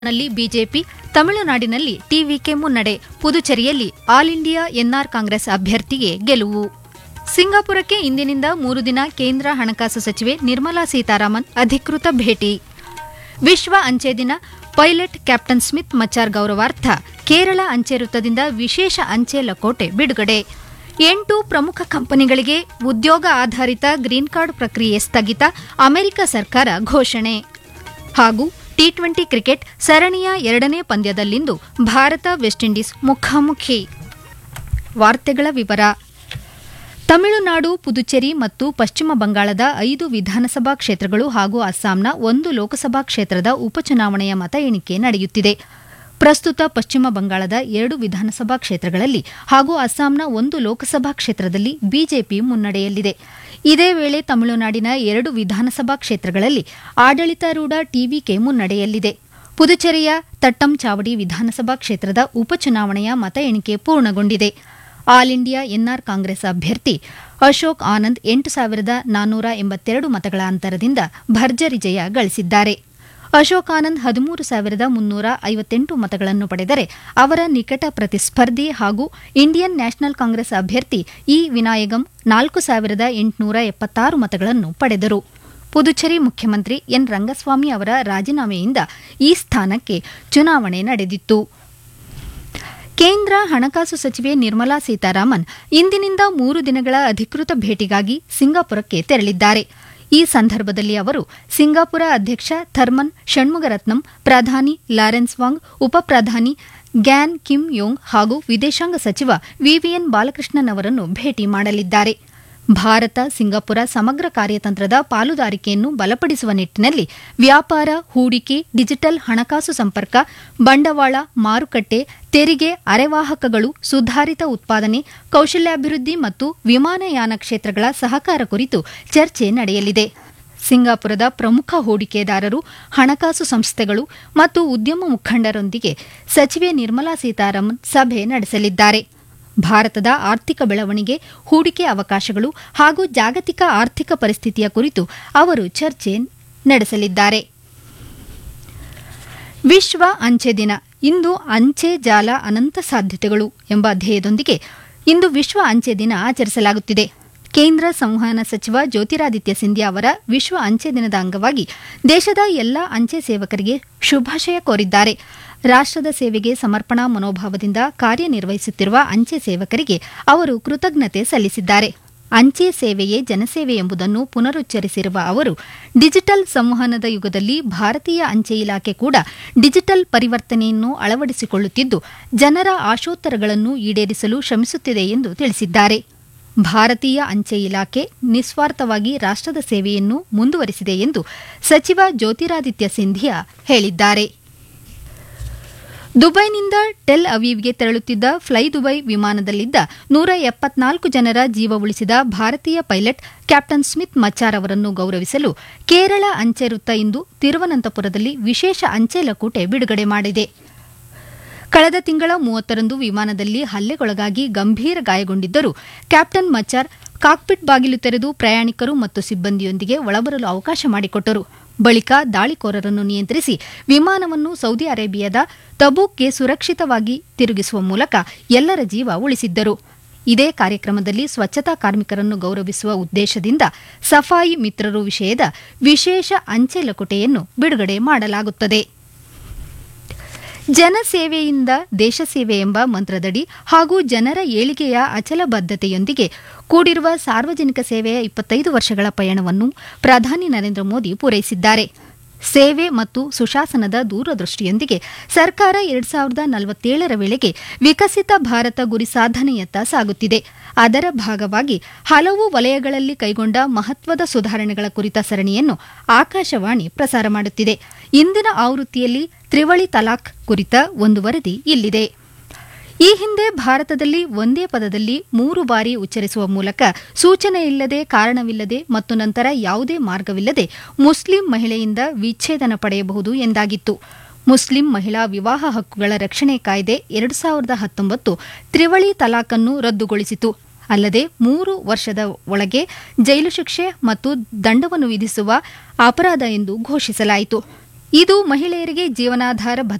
ನಲ್ಲಿ ಬಿಜೆಪಿ ತಮಿಳುನಾಡಿನಲ್ಲಿ ಟಿವಿಕೆ ಮುನ್ನಡೆ ಪುದುಚೇರಿಯಲ್ಲಿ ಆಲ್ ಇಂಡಿಯಾ ಎನ್ಆರ್ ಕಾಂಗ್ರೆಸ್ ಅಭ್ಯರ್ಥಿಗೆ ಗೆಲುವು ಸಿಂಗಾಪುರಕ್ಕೆ ಇಂದಿನಿಂದ ಮೂರು ದಿನ ಕೇಂದ್ರ ಹಣಕಾಸು ಸಚಿವೆ ನಿರ್ಮಲಾ ಸೀತಾರಾಮನ್ ಅಧಿಕೃತ ಭೇಟಿ ವಿಶ್ವ ಅಂಚೆ ದಿನ ಪೈಲಟ್ ಕ್ಯಾಪ್ಟನ್ ಸ್ಮಿತ್ ಮಚ್ಚಾರ್ ಗೌರವಾರ್ಥ ಕೇರಳ ಅಂಚೆ ವೃತ್ತದಿಂದ ವಿಶೇಷ ಅಂಚೆ ಲಕೋಟೆ ಬಿಡುಗಡೆ ಎಂಟು ಪ್ರಮುಖ ಕಂಪನಿಗಳಿಗೆ ಉದ್ಯೋಗ ಆಧಾರಿತ ಗ್ರೀನ್ ಕಾರ್ಡ್ ಪ್ರಕ್ರಿಯೆ ಸ್ಥಗಿತ ಅಮೆರಿಕ ಸರ್ಕಾರ ಘೋಷಣೆ ಹಾಗೂ ಟಿ ಟ್ವೆಂಟಿ ಕ್ರಿಕೆಟ್ ಸರಣಿಯ ಎರಡನೇ ಪಂದ್ಯದಲ್ಲಿಂದು ಭಾರತ ವೆಸ್ಟ್ ಇಂಡೀಸ್ ಮುಖಾಮುಖಿ ವಾರ್ತೆಗಳ ವಿವರ ತಮಿಳುನಾಡು ಪುದುಚೇರಿ ಮತ್ತು ಪಶ್ಚಿಮ ಬಂಗಾಳದ ಐದು ವಿಧಾನಸಭಾ ಕ್ಷೇತ್ರಗಳು ಹಾಗೂ ಅಸ್ಸಾಂನ ಒಂದು ಲೋಕಸಭಾ ಕ್ಷೇತ್ರದ ಉಪಚುನಾವಣೆಯ ಮತ ಎಣಿಕೆ ನಡೆಯುತ್ತಿದೆ ಪ್ರಸ್ತುತ ಪಶ್ಚಿಮ ಬಂಗಾಳದ ಎರಡು ವಿಧಾನಸಭಾ ಕ್ಷೇತ್ರಗಳಲ್ಲಿ ಹಾಗೂ ಅಸ್ಸಾಂನ ಒಂದು ಲೋಕಸಭಾ ಕ್ಷೇತ್ರದಲ್ಲಿ ಬಿಜೆಪಿ ಮುನ್ನಡೆಯಲ್ಲಿದೆ ಇದೇ ವೇಳೆ ತಮಿಳುನಾಡಿನ ಎರಡು ವಿಧಾನಸಭಾ ಕ್ಷೇತ್ರಗಳಲ್ಲಿ ಆಡಳಿತಾರೂಢ ಟಿವಿಕೆ ಮುನ್ನಡೆಯಲ್ಲಿದೆ ಪುದುಚೇರಿಯ ತಟ್ಟಂಚಾವಡಿ ವಿಧಾನಸಭಾ ಕ್ಷೇತ್ರದ ಉಪಚುನಾವಣೆಯ ಮತ ಎಣಿಕೆ ಪೂರ್ಣಗೊಂಡಿದೆ ಆಲ್ ಇಂಡಿಯಾ ಎನ್ಆರ್ ಕಾಂಗ್ರೆಸ್ ಅಭ್ಯರ್ಥಿ ಅಶೋಕ್ ಆನಂದ್ ಎಂಟು ಸಾವಿರದ ನಾನ್ನೂರ ಎಂಬತ್ತೆರಡು ಮತಗಳ ಅಂತರದಿಂದ ಭರ್ಜರಿ ಜಯ ಗಳಿಸಿದ್ದಾರೆ ಅಶೋಕ್ ಆನಂದ್ ಹದಿಮೂರು ಸಾವಿರದ ಮುನ್ನೂರ ಐವತ್ತೆಂಟು ಮತಗಳನ್ನು ಪಡೆದರೆ ಅವರ ನಿಕಟ ಪ್ರತಿಸ್ಪರ್ಧಿ ಹಾಗೂ ಇಂಡಿಯನ್ ನ್ಯಾಷನಲ್ ಕಾಂಗ್ರೆಸ್ ಅಭ್ಯರ್ಥಿ ಇ ವಿನಾಯಗಂ ನಾಲ್ಕು ಸಾವಿರದ ಎಂಟುನೂರ ಎಪ್ಪತ್ತಾರು ಮತಗಳನ್ನು ಪಡೆದರು ಪುದುಚೇರಿ ಮುಖ್ಯಮಂತ್ರಿ ಎನ್ ರಂಗಸ್ವಾಮಿ ಅವರ ರಾಜೀನಾಮೆಯಿಂದ ಈ ಸ್ಥಾನಕ್ಕೆ ಚುನಾವಣೆ ನಡೆದಿತ್ತು ಕೇಂದ್ರ ಹಣಕಾಸು ಸಚಿವೆ ನಿರ್ಮಲಾ ಸೀತಾರಾಮನ್ ಇಂದಿನಿಂದ ಮೂರು ದಿನಗಳ ಅಧಿಕೃತ ಭೇಟಿಗಾಗಿ ಸಿಂಗಾಪುರಕ್ಕೆ ತೆರಳಿದ್ದಾರೆ ಈ ಸಂದರ್ಭದಲ್ಲಿ ಅವರು ಸಿಂಗಾಪುರ ಅಧ್ಯಕ್ಷ ಥರ್ಮನ್ ಷಣ್ಮುಗರತ್ನಂ ಪ್ರಧಾನಿ ಲಾರೆನ್ಸ್ ವಾಂಗ್ ಉಪಪ್ರಧಾನಿ ಗ್ಯಾನ್ ಕಿಮ್ ಯೋಂಗ್ ಹಾಗೂ ವಿದೇಶಾಂಗ ಸಚಿವ ವಿವಿಎನ್ ಬಾಲಕೃಷ್ಣನ್ ಅವರನ್ನು ಭೇಟಿ ಮಾಡಲಿದ್ದಾರೆ ಭಾರತ ಸಿಂಗಾಪುರ ಸಮಗ್ರ ಕಾರ್ಯತಂತ್ರದ ಪಾಲುದಾರಿಕೆಯನ್ನು ಬಲಪಡಿಸುವ ನಿಟ್ಟಿನಲ್ಲಿ ವ್ಯಾಪಾರ ಹೂಡಿಕೆ ಡಿಜಿಟಲ್ ಹಣಕಾಸು ಸಂಪರ್ಕ ಬಂಡವಾಳ ಮಾರುಕಟ್ಟೆ ತೆರಿಗೆ ಅರೆವಾಹಕಗಳು ಸುಧಾರಿತ ಉತ್ಪಾದನೆ ಕೌಶಲ್ಯಾಭಿವೃದ್ಧಿ ಮತ್ತು ವಿಮಾನಯಾನ ಕ್ಷೇತ್ರಗಳ ಸಹಕಾರ ಕುರಿತು ಚರ್ಚೆ ನಡೆಯಲಿದೆ ಸಿಂಗಾಪುರದ ಪ್ರಮುಖ ಹೂಡಿಕೆದಾರರು ಹಣಕಾಸು ಸಂಸ್ಥೆಗಳು ಮತ್ತು ಉದ್ಯಮ ಮುಖಂಡರೊಂದಿಗೆ ಸಚಿವೆ ನಿರ್ಮಲಾ ಸೀತಾರಾಮನ್ ಸಭೆ ನಡೆಸಲಿದ್ದಾರೆ ಭಾರತದ ಆರ್ಥಿಕ ಬೆಳವಣಿಗೆ ಹೂಡಿಕೆ ಅವಕಾಶಗಳು ಹಾಗೂ ಜಾಗತಿಕ ಆರ್ಥಿಕ ಪರಿಸ್ಥಿತಿಯ ಕುರಿತು ಅವರು ಚರ್ಚೆ ನಡೆಸಲಿದ್ದಾರೆ ವಿಶ್ವ ಅಂಚೆ ದಿನ ಇಂದು ಅಂಚೆ ಜಾಲ ಅನಂತ ಸಾಧ್ಯತೆಗಳು ಎಂಬ ಧ್ಯೇಯದೊಂದಿಗೆ ಇಂದು ವಿಶ್ವ ಅಂಚೆ ದಿನ ಆಚರಿಸಲಾಗುತ್ತಿದೆ ಕೇಂದ್ರ ಸಂವಹನ ಸಚಿವ ಜ್ಯೋತಿರಾದಿತ್ಯ ಸಿಂಧ್ಯಾ ಅವರ ವಿಶ್ವ ಅಂಚೆ ದಿನದ ಅಂಗವಾಗಿ ದೇಶದ ಎಲ್ಲಾ ಅಂಚೆ ಸೇವಕರಿಗೆ ಶುಭಾಶಯ ಕೋರಿದ್ದಾರೆ ರಾಷ್ಟದ ಸೇವೆಗೆ ಸಮರ್ಪಣಾ ಮನೋಭಾವದಿಂದ ಕಾರ್ಯನಿರ್ವಹಿಸುತ್ತಿರುವ ಅಂಚೆ ಸೇವಕರಿಗೆ ಅವರು ಕೃತಜ್ಞತೆ ಸಲ್ಲಿಸಿದ್ದಾರೆ ಅಂಚೆ ಸೇವೆಯೇ ಜನಸೇವೆ ಎಂಬುದನ್ನು ಪುನರುಚ್ಚರಿಸಿರುವ ಅವರು ಡಿಜಿಟಲ್ ಸಂವಹನದ ಯುಗದಲ್ಲಿ ಭಾರತೀಯ ಅಂಚೆ ಇಲಾಖೆ ಕೂಡ ಡಿಜಿಟಲ್ ಪರಿವರ್ತನೆಯನ್ನು ಅಳವಡಿಸಿಕೊಳ್ಳುತ್ತಿದ್ದು ಜನರ ಆಶೋತ್ತರಗಳನ್ನು ಈಡೇರಿಸಲು ಶ್ರಮಿಸುತ್ತಿದೆ ಎಂದು ತಿಳಿಸಿದ್ದಾರೆ ಭಾರತೀಯ ಅಂಚೆ ಇಲಾಖೆ ನಿಸ್ವಾರ್ಥವಾಗಿ ರಾಷ್ಟದ ಸೇವೆಯನ್ನು ಮುಂದುವರಿಸಿದೆ ಎಂದು ಸಚಿವ ಜ್ಯೋತಿರಾದಿತ್ಯ ಸಿಂಧಿಯಾ ಹೇಳಿದ್ದಾರೆ ದುಬೈನಿಂದ ಟೆಲ್ ಅವೀವ್ಗೆ ತೆರಳುತ್ತಿದ್ದ ಫ್ಲೈ ದುಬೈ ವಿಮಾನದಲ್ಲಿದ್ದ ನೂರ ಎಪ್ಪತ್ನಾಲ್ಕು ಜನರ ಜೀವ ಉಳಿಸಿದ ಭಾರತೀಯ ಪೈಲಟ್ ಕ್ಯಾಪ್ಟನ್ ಸ್ಮಿತ್ ಮಚ್ಚಾರ್ ಅವರನ್ನು ಗೌರವಿಸಲು ಕೇರಳ ಅಂಚೆ ವೃತ್ತ ಇಂದು ತಿರುವನಂತಪುರದಲ್ಲಿ ವಿಶೇಷ ಅಂಚೆ ಲಕೋಟೆ ಬಿಡುಗಡೆ ಮಾಡಿದೆ ಕಳೆದ ತಿಂಗಳ ಮೂವತ್ತರಂದು ವಿಮಾನದಲ್ಲಿ ಹಲ್ಲೆಗೊಳಗಾಗಿ ಗಂಭೀರ ಗಾಯಗೊಂಡಿದ್ದರು ಕ್ಯಾಪ್ಟನ್ ಮಚ್ಚಾರ್ ಕಾಕ್ಪಿಟ್ ಬಾಗಿಲು ತೆರೆದು ಪ್ರಯಾಣಿಕರು ಮತ್ತು ಸಿಬ್ಬಂದಿಯೊಂದಿಗೆ ಒಳಬರಲು ಅವಕಾಶ ಮಾಡಿಕೊಟ್ಟರು ಬಳಿಕ ದಾಳಿಕೋರರನ್ನು ನಿಯಂತ್ರಿಸಿ ವಿಮಾನವನ್ನು ಸೌದಿ ಅರೇಬಿಯಾದ ತಬೂಕ್ಗೆ ಸುರಕ್ಷಿತವಾಗಿ ತಿರುಗಿಸುವ ಮೂಲಕ ಎಲ್ಲರ ಜೀವ ಉಳಿಸಿದ್ದರು ಇದೇ ಕಾರ್ಯಕ್ರಮದಲ್ಲಿ ಸ್ವಚ್ಛತಾ ಕಾರ್ಮಿಕರನ್ನು ಗೌರವಿಸುವ ಉದ್ದೇಶದಿಂದ ಸಫಾಯಿ ಮಿತ್ರರು ವಿಷಯದ ವಿಶೇಷ ಅಂಚೆ ಲಕೋಟೆಯನ್ನು ಬಿಡುಗಡೆ ಮಾಡಲಾಗುತ್ತದೆ ಜನಸೇವೆಯಿಂದ ದೇಶಸೇವೆ ಎಂಬ ಮಂತ್ರದಡಿ ಹಾಗೂ ಜನರ ಏಳಿಗೆಯ ಅಚಲ ಬದ್ಧತೆಯೊಂದಿಗೆ ಕೂಡಿರುವ ಸಾರ್ವಜನಿಕ ಸೇವೆಯ ಇಪ್ಪತ್ತೈದು ವರ್ಷಗಳ ಪಯಣವನ್ನು ಪ್ರಧಾನಿ ನರೇಂದ್ರ ಮೋದಿ ಪೂರೈಸಿದ್ದಾರೆ ಸೇವೆ ಮತ್ತು ಸುಶಾಸನದ ದೂರದೃಷ್ಟಿಯೊಂದಿಗೆ ಸರ್ಕಾರ ಎರಡ್ ಸಾವಿರದ ನಲವತ್ತೇಳರ ವೇಳೆಗೆ ವಿಕಸಿತ ಭಾರತ ಗುರಿ ಸಾಧನೆಯತ್ತ ಸಾಗುತ್ತಿದೆ ಅದರ ಭಾಗವಾಗಿ ಹಲವು ವಲಯಗಳಲ್ಲಿ ಕೈಗೊಂಡ ಮಹತ್ವದ ಸುಧಾರಣೆಗಳ ಕುರಿತ ಸರಣಿಯನ್ನು ಆಕಾಶವಾಣಿ ಪ್ರಸಾರ ಮಾಡುತ್ತಿದೆ ಇಂದಿನ ಆವೃತ್ತಿಯಲ್ಲಿ ತ್ರಿವಳಿ ತಲಾಖ್ ಕುರಿತ ಒಂದು ವರದಿ ಇಲ್ಲಿದೆ ಈ ಹಿಂದೆ ಭಾರತದಲ್ಲಿ ಒಂದೇ ಪದದಲ್ಲಿ ಮೂರು ಬಾರಿ ಉಚ್ಚರಿಸುವ ಮೂಲಕ ಸೂಚನೆ ಇಲ್ಲದೆ ಕಾರಣವಿಲ್ಲದೆ ಮತ್ತು ನಂತರ ಯಾವುದೇ ಮಾರ್ಗವಿಲ್ಲದೆ ಮುಸ್ಲಿಂ ಮಹಿಳೆಯಿಂದ ವಿಚ್ಛೇದನ ಪಡೆಯಬಹುದು ಎಂದಾಗಿತ್ತು ಮುಸ್ಲಿಂ ಮಹಿಳಾ ವಿವಾಹ ಹಕ್ಕುಗಳ ರಕ್ಷಣೆ ಕಾಯ್ದೆ ಎರಡು ಸಾವಿರದ ಹತ್ತೊಂಬತ್ತು ತ್ರಿವಳಿ ತಲಾಖನ್ನು ರದ್ದುಗೊಳಿಸಿತು ಅಲ್ಲದೆ ಮೂರು ವರ್ಷದ ಒಳಗೆ ಜೈಲು ಶಿಕ್ಷೆ ಮತ್ತು ದಂಡವನ್ನು ವಿಧಿಸುವ ಅಪರಾಧ ಎಂದು ಘೋಷಿಸಲಾಯಿತು ಇದು ಮಹಿಳೆಯರಿಗೆ ಜೀವನಾಧಾರ